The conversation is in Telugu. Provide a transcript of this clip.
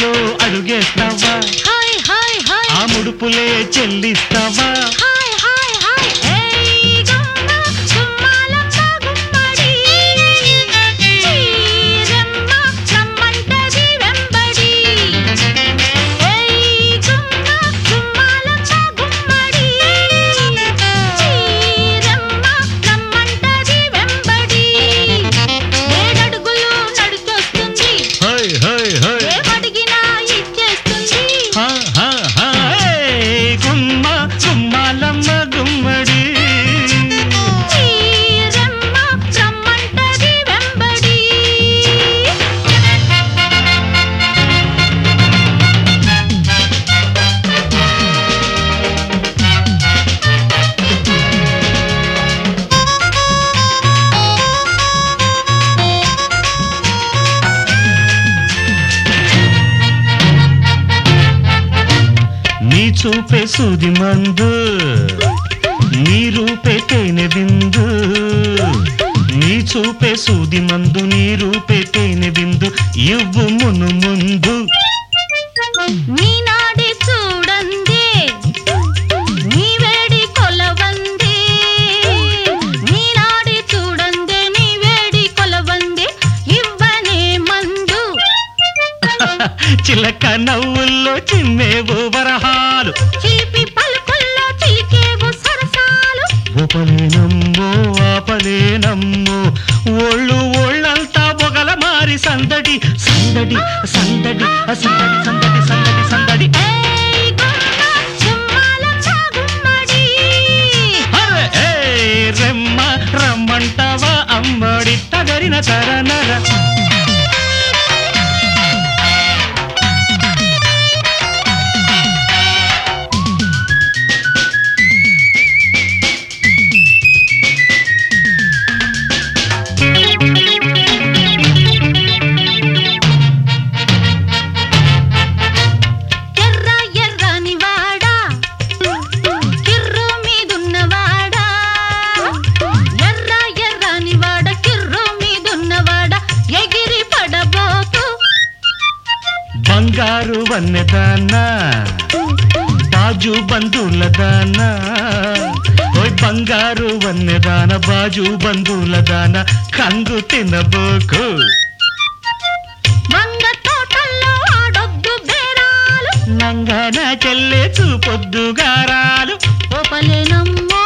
అడుగులో అడుగేస్తావా హాయ్ హాయ్ హాయ్ ఆ ముడుపులే చెల్లిస్తావా హాయ్ హాయ్ హాయ్ ఏయ్ గమ్మ గుమ్మాలమ్మ గుమ్మడి చీరమ్మ రమ్మంటది వెంబడి ఏయ్ గమ్మ గుమ్మాలమ్మ గుమ్మడి చీరమ్మ రమ్మంటది వెంబడి ఏడడుగులు నడుచొస్తుంది హోయ్ హోయ్ హోయ్ ఏమడిగినా ఇచ్చేస్తుంది హా, హా, హా, ఏయ్ గుమ్మ గుమ్మాలమ్మ గుమ్మడి చీరమ్మ రమ్మంటది వెంబడి నీ చూపే సూది మందు నీ రూపే తేనె బిందు నీ చూపే సూది మందు నీ రూపే తేనె బిందు ఇవ్వు మును ముందు నీ నాడి చూడండి నీ వేడి కొలవంది నీ నాడి చూడండి నీ వేడి కొలవంది ఇవ్వనే మందు చిలక నవ్వుల్లో చిమ్మేవు వరహాలు చిలిపి పలుకుల్లో చిలికేవు సరసాలు ఉపలేనమ్మో ఆపలేనమ్మో ఒళ్ళు ఒళ్ళంతా బొగల మారి సందడి సందడి సందడి సందడి సందడి సందడి సందడి ఏయ్ గుమ్మ గుమ్మాలమ్మ గుమ్మడి అరే ఏ రెమ్మ రమ్మంటావా అమ్మడి తగరిన తరనర ఎర్ర ఎర్రని వాడా కిర్రు మీదున్నవాడా ఎర్ర ఎర్రని వాడ కిర్రు మీదున్నవాడ ఎగిరి పడబోకు బంగారు వన్నెదానా బాజు బంధువుల దానా ఓయ్ బంగారు వన్నెదాన బాజు బంధువుల దాన కంగు తినబోకు వంగ తోటల్లో ఆడొద్దు బేరాలు నంగన చెల్లె చూపొద్దు గారాలు ఓపలేనమ్మో